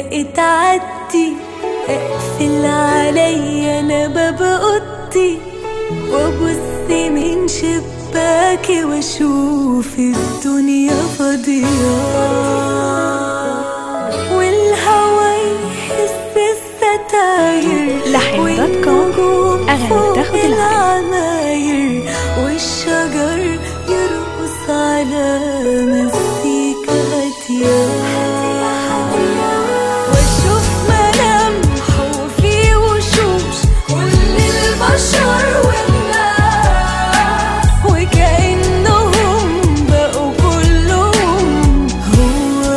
بقيت عدي اقفل عليا انا باب اوضتي وابص من شباكي واشوف الدنيا فاضية والهوا يهز الستاير لحن دوت كوم. والنجوم أغاني فوق تاخد العين. العماير والشجر يرقص على مزيكا هادية واشوف ملامح وفي وشوش كل البشر والناس وكأنهم بقوا كلهم هو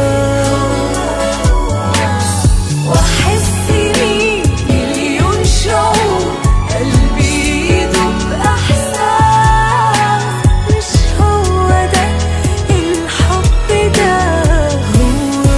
واحس بيه مليون شعور قلبي يدوب احساس مش هو ده الحب ده هو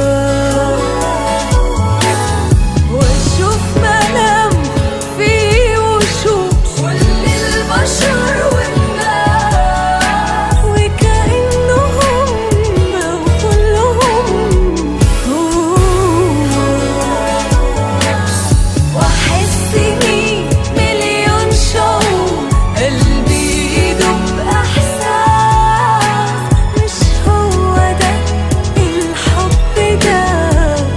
واشوف ملامح فيه وشوش كل البشر والناس وكأنهم بقوا كلهم هو واحس بيه مليون شعور قلبي يدوب احساس مش هو ده الحب ده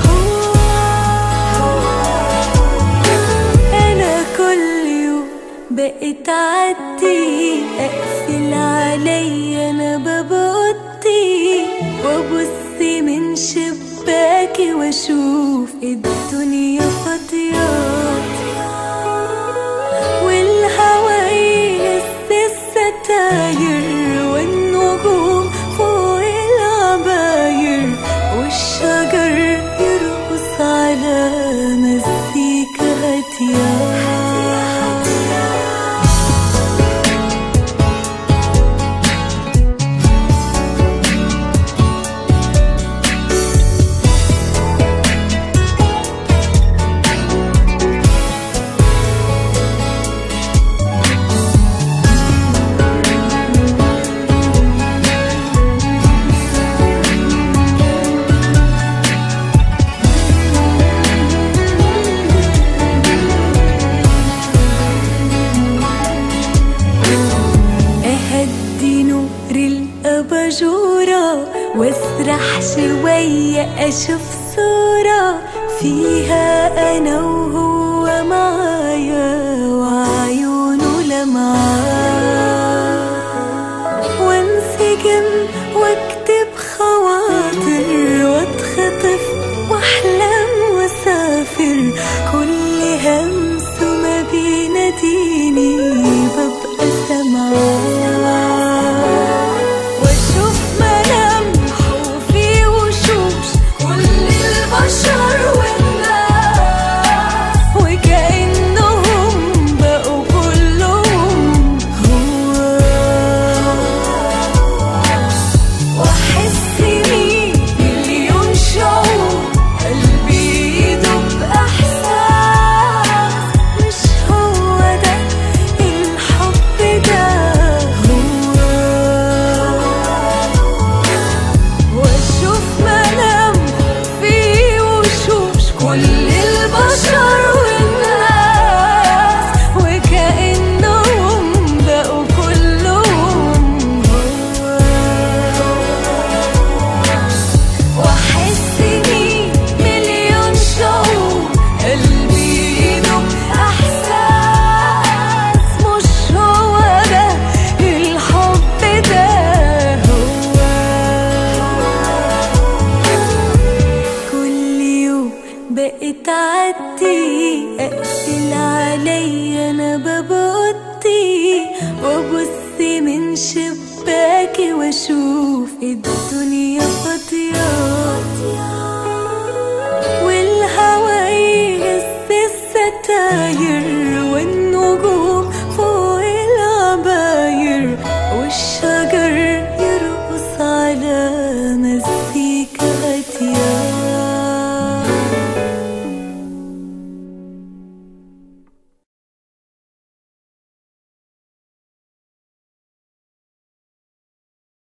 هو انا كل يوم بقيت عدي اقفل عليا انا باب اوضتي وابص من شباكي واشوف الدنيا فاضيه والهوا يهز الستاير والنجوم فوق العباير والشجر يرقص على مزيكا هادية أهدي نور الأباجورة واسرح شوية أشوف صورة فيها أنا وهو معايا وعيونه لمعاه وانسجم واكتب خواطر واتخطف واحلم واسافر كل همس ما بيناديني ببقى سامعاه واشوف ملامح وفي وشوش كل البشر والناس وكأنهم بقوا كلهم هو واحس بيه مليون شعور قلبي يدوب احساس مش هو ده الحب ده هو واشوف ملامح فيه وشوش كل البشر والناس وكأنهم بقوا كلهم هو واحس بيه مليون شعور قلبي يدوب احساس مش هو ده الحب ده هو كل يوم بقيت عدي اقفل عليا انا باب اوضتي وابص من شباكي واشوف الدنيا فاضيه والهوا يهز الستاير